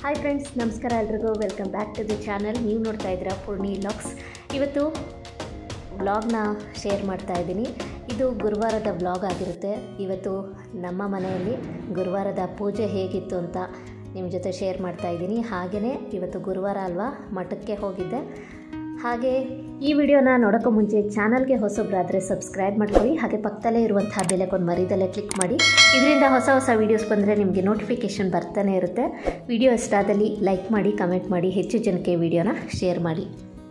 hi friends ನಮಸ್ಕಾರ ಎಲ್ರಿಗೂ welcome back to the channel ನೀವು ನೋಡ್ತಾ ಇದ್ದೀರಾ ಪೂರ್ಣಿ ಲಾಕ್ಸ್ ಇವತ್ತು ವ್ಲಾಗ್ನ ಶೇರ್ ಮಾಡ್ತಾ ಇದ್ದೀನಿ ಇದು ಗುರುವಾರದ ವ್ಲಾಗ್ ಆಗಿರುತ್ತೆ ಇವತ್ತು ನಮ್ಮ ಮನೆಯಲ್ಲಿ ಗುರುವಾರದ ಪೂಜೆ ಹೇಗಿತ್ತು ಅಂತ ನಿಮ್ಮ ಜೊತೆ ಶೇರ್ ಮಾಡ್ತಾ ಇದ್ದೀನಿ ಹಾಗೆಯೇ ಇವತ್ತು ಗುರುವಾರ ಅಲ್ವಾ ಮಠಕ್ಕೆ ಹೋಗಿದ್ದೆ ಹಾಗೆ ಈ ವಿಡಿಯೋನ ನೋಡೋಕ್ಕೂ ಮುಂಚೆ ಚಾನಲ್ಗೆ ಹೊಸಬ್ರಾದರೆ ಸಬ್ಸ್ಕ್ರೈಬ್ ಮಾಡ್ಕೊಳ್ಳಿ ಹಾಗೆ ಪಕ್ಕದಲ್ಲೇ ಇರುವಂತಹ ಬೆಲೆಕೊಂಡು ಮರಿದಲ್ಲೇ ಕ್ಲಿಕ್ ಮಾಡಿ ಇದರಿಂದ ಹೊಸ ಹೊಸ ವೀಡಿಯೋಸ್ ಬಂದರೆ ನಿಮಗೆ ನೋಟಿಫಿಕೇಷನ್ ಬರ್ತಾನೆ ಇರುತ್ತೆ ವಿಡಿಯೋ ಇಷ್ಟ ಆದಲ್ಲಿ ಲೈಕ್ ಮಾಡಿ ಕಮೆಂಟ್ ಮಾಡಿ ಹೆಚ್ಚು ಜನಕ್ಕೆ ವಿಡಿಯೋನ ಶೇರ್ ಮಾಡಿ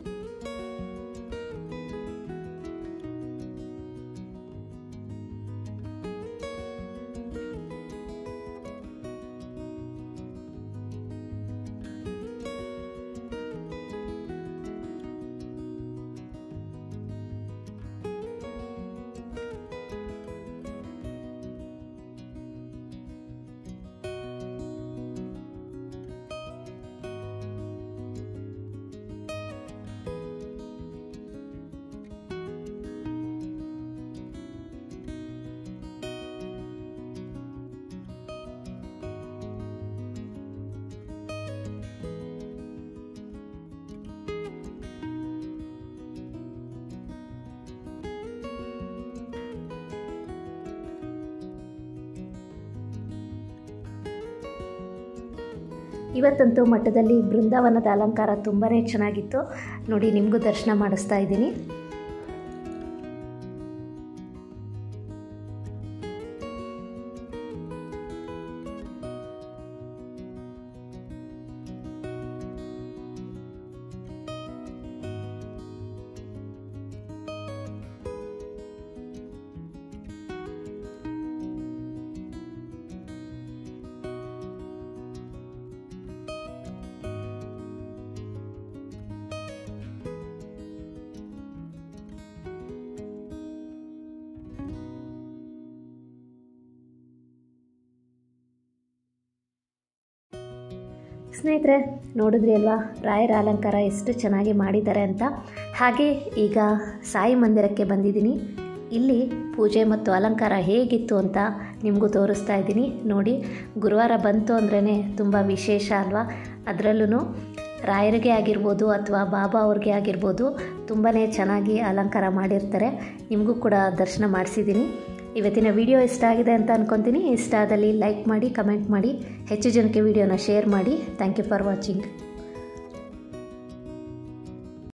ಇವತ್ತಂತೂ ಮಠದಲ್ಲಿ ಬೃಂದಾವನದ ಅಲಂಕಾರ ತುಂಬಾ ಚೆನ್ನಾಗಿತ್ತು ನೋಡಿ ನಿಮಗೂ ದರ್ಶನ ಮಾಡಿಸ್ತಾ ಇದ್ದೀನಿ ಸ್ನೇಹಿತರೆ ನೋಡಿದ್ರಿ ಅಲ್ವಾ ರಾಯರ ಅಲಂಕಾರ ಎಷ್ಟು ಚೆನ್ನಾಗಿ ಮಾಡಿದ್ದಾರೆ ಅಂತ ಹಾಗೆ ಈಗ ಸಾಯಿ ಮಂದಿರಕ್ಕೆ ಬಂದಿದ್ದೀನಿ ಇಲ್ಲಿ ಪೂಜೆ ಮತ್ತು ಅಲಂಕಾರ ಹೇಗಿತ್ತು ಅಂತ ನಿಮಗೂ ತೋರಿಸ್ತಾ ಇದ್ದೀನಿ ನೋಡಿ ಗುರುವಾರ ಬಂತು ಅಂದ್ರೇ ತುಂಬ ವಿಶೇಷ ಅಲ್ವಾ ಅದರಲ್ಲೂ ರಾಯರಿಗೆ ಆಗಿರ್ಬೋದು ಅಥವಾ ಬಾಬಾ ಅವ್ರಿಗೆ ಆಗಿರ್ಬೋದು ತುಂಬಾ ಚೆನ್ನಾಗಿ ಅಲಂಕಾರ ಮಾಡಿರ್ತಾರೆ ನಿಮಗೂ ಕೂಡ ದರ್ಶನ ಮಾಡಿಸಿದ್ದೀನಿ ಇವತ್ತಿನ ವಿಡಿಯೋ ಇಷ್ಟ ಆಗಿದೆ ಅಂತ ಅಂದ್ಕೊತೀನಿ ಇಷ್ಟ ಆದಲ್ಲಿ ಲೈಕ್ ಮಾಡಿ ಕಮೆಂಟ್ ಮಾಡಿ ಹೆಚ್ಚು ಜನಕ್ಕೆ ವಿಡಿಯೋನ ಶೇರ್ ಮಾಡಿ ಥ್ಯಾಂಕ್ ಯು ಫಾರ್ ವಾಚಿಂಗ್